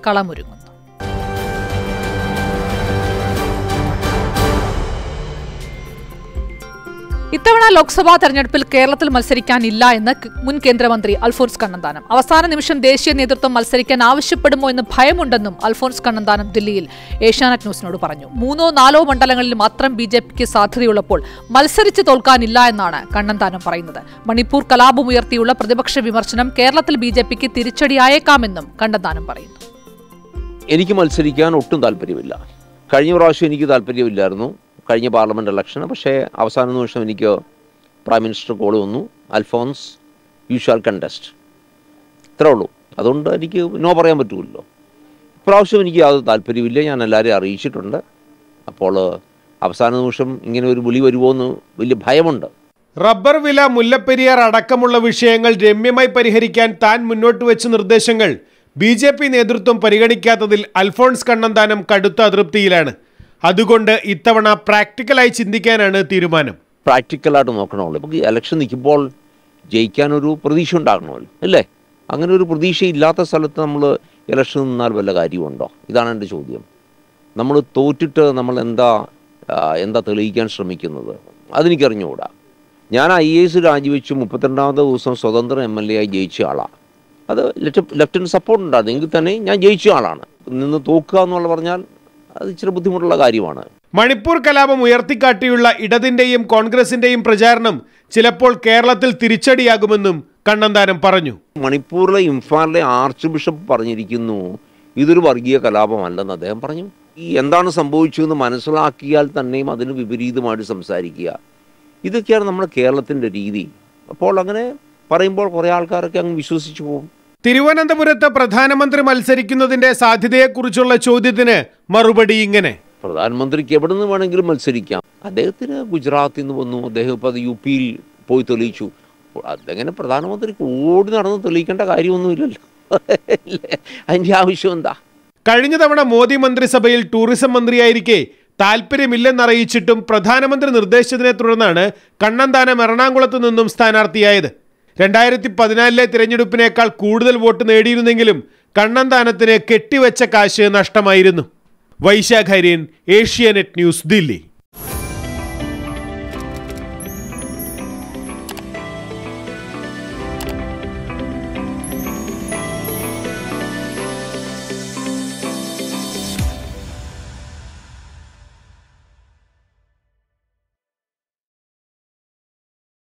കളമൊരുങ്ങുന്നു ഇത്തവണ ലോക്സഭാ തെരഞ്ഞെടുപ്പിൽ കേരളത്തിൽ മത്സരിക്കാനില്ല എന്ന് ക- മുൻ കേന്ദ്രമന്ത്രി അൽഫോൻസ് കണ്ണന്താനം അവസാന നിമിഷം ദേശീയ നേതൃത്വം മത്സരിക്കാൻ ആവശ്യപ്പെടുമോ എന്ന് ഭയമുണ്ടെന്നും അൽഫോൻസ് കണ്ണന്താനം ദില്ലിയിൽ ഏഷ്യാനെറ്റ് ന്യൂസിനോട് പറഞ്ഞു മൂന്നോ നാലോ മണ്ഡലങ്ങളിൽ മാത്രം ബി ജെ പിക്ക് സാധ്യതയുള്ളപ്പോൾ മത്സരിച്ച് തോൽക്കാനില്ല എന്നാണ് കണ്ണന്താനം പറയുന്നത് മണിപ്പൂർ കലാപമുയർത്തിയുള്ള പ്രതിപക്ഷ വിമർശനം കേരളത്തിൽ ബി ജെ പിക്ക് തിരിച്ചടിയായേക്കാമെന്നും കണ്ണന്താനം പറയുന്നു എനിക്ക് മത്സരിക്കാൻ ഒട്ടും താല്പര്യമില്ല കഴിഞ്ഞ പ്രാവശ്യം എനിക്ക് താല്പര്യമില്ലായിരുന്നു കഴിഞ്ഞ പാർലമെൻറ്റ് ഇലക്ഷന് പക്ഷേ അവസാന നിമിഷം എനിക്ക് പ്രൈം മിനിസ്റ്റർ കോൾ വന്നു അൽഫോൺസ് യു ഷാൽ കണ്ടസ്റ്റ് ഇത്രേ ഉള്ളൂ അതുകൊണ്ട് എനിക്ക് നോ പറയാൻ പറ്റുമല്ലോ ഇപ്രാവശ്യം എനിക്ക് യാതൊരു താല്പര്യമില്ല ഞാൻ എല്ലാവരെയും അറിയിച്ചിട്ടുണ്ട് അപ്പോൾ അവസാന നിമിഷം ഇങ്ങനെ ഒരു വിളി വരുമോ എന്ന് വലിയ ഭയമുണ്ട് റബ്ബർ വില മുല്ലപ്പെരിയാർ അടക്കമുള്ള വിഷയങ്ങൾ രമ്യമായി പരിഹരിക്കാൻ താൻ മുന്നോട്ട് വെച്ച നിർദ്ദേശങ്ങൾ ബി ജെ പി നേതൃത്വം പരിഗണിക്കാത്തതിൽ അൽഫോൺസ് കണ്ണന്താനം കടുത്ത അതൃപ്തിയിലാണ് അതുകൊണ്ട് ഇത്തവണ പ്രാക്ടിക്കലായി ചിന്തിക്കാനാണ് തീരുമാനം പ്രാക്ടിക്കലായിട്ട് നോക്കണമല്ലോ നമുക്ക് ഇലക്ഷൻ നിൽക്കുമ്പോൾ ജയിക്കാനൊരു പ്രതീക്ഷ ഉണ്ടാകണമല്ലോ അല്ലേ അങ്ങനെ ഒരു പ്രതീക്ഷ ഇല്ലാത്ത സ്ഥലത്ത് നമ്മൾ ഇലക്ഷൻ നിന്നാൽ വല്ല കാര്യമുണ്ടോ ഇതാണ് എൻ്റെ ചോദ്യം നമ്മൾ തോറ്റിട്ട് നമ്മൾ എന്താ ആ, എന്താ തെളിയിക്കാൻ ശ്രമിക്കുന്നത് അതെനിക്കറിഞ്ഞുകൂടാ ഞാൻ ഐ എ എസ് രാജിവെച്ച് മുപ്പത്തിരണ്ടാമത്തെ ദിവസം സ്വതന്ത്ര എം എൽ എ ആയി ജയിച്ച ആളാണ് അത് ലെഫ്റ്റ് ലെഫ്റ്റനൻറ്റ് സപ്പോർട്ട് ഉണ്ടായിരുന്നു എങ്കിൽ തന്നെ ഞാൻ ജയിച്ച ആളാണ് നിന്ന് തോക്കുക എന്നുള്ള പറഞ്ഞാൽ അത് ഇച്ചിരി ബുദ്ധിമുട്ടുള്ള കാര്യമാണ് മണിപ്പൂർ കലാപം ഉയർത്തിക്കാട്ടിയുള്ള ഇടതിന്റെയും കോൺഗ്രസിന്റെയും പ്രചാരണം ചിലപ്പോൾ കേരളത്തിൽ തിരിച്ചടിയാകുമെന്നും കണ്ണന്താനം പറഞ്ഞു മണിപ്പൂരിലെ ഇംഫാലിലെ ആർച്ച് ബിഷപ്പ് പറഞ്ഞിരിക്കുന്നു ഇതൊരു വർഗീയ കലാപമല്ലെന്ന് അദ്ദേഹം പറഞ്ഞു ഈ എന്താണ് സംഭവിച്ചതെന്ന് മനസ്സിലാക്കിയാൽ തന്നെയും അതിന് വിപരീതമായിട്ട് സംസാരിക്കുക ഇതൊക്കെയാണ് നമ്മുടെ കേരളത്തിൻ്റെ രീതി അപ്പോൾ അങ്ങനെ പറയുമ്പോൾ കുറേ ആൾക്കാരൊക്കെ അങ്ങ് വിശ്വസിച്ചു പോകും തിരുവനന്തപുരത്ത് പ്രധാനമന്ത്രി മത്സരിക്കുന്നതിന്റെ സാധ്യതയെക്കുറിച്ചുള്ള ചോദ്യത്തിന് മറുപടി ഇങ്ങനെ പ്രധാനമന്ത്രിക്ക് എവിടെ നിന്ന് വേണമെങ്കിലും മത്സരിക്കാം അദ്ദേഹത്തിന് ഗുജറാത്തിൽ നിന്ന് വന്നു അദ്ദേഹം ഇപ്പോൾ അത് യു പിയിൽ പോയി തെളിയിച്ചു അപ്പോൾ അതെങ്ങനെ പ്രധാനമന്ത്രിക്ക് ഓടി നടന്ന് തെളിയിക്കേണ്ട കാര്യമൊന്നുമില്ലല്ലോ ഇല്ലേ? അതിൻ്റെ ആവശ്യം എന്താ കഴിഞ്ഞ തവണ മോദി മന്ത്രിസഭയിൽ ടൂറിസം മന്ത്രിയായിരിക്കെ താല്പര്യമില്ലെന്നറിയിച്ചിട്ടും പ്രധാനമന്ത്രി നിർദ്ദേശിച്ചതിനെ തുടർന്നാണ് കണ്ണന്താനം എറണാകുളത്ത് നിന്നും സ്ഥാനാർത്ഥിയായത് രണ്ടായിരത്തി പതിനാലിലെ തിരഞ്ഞെടുപ്പിനേക്കാൾ കൂടുതൽ വോട്ട് നേടിയിരുന്നെങ്കിലും കണ്ണന്താനത്തിന് കെട്ടിവെച്ച കാശ് നഷ്ടമായിരുന്നു വൈശാഖര്യൻ ഏഷ്യാനെറ്റ് ന്യൂസ് ദില്ലി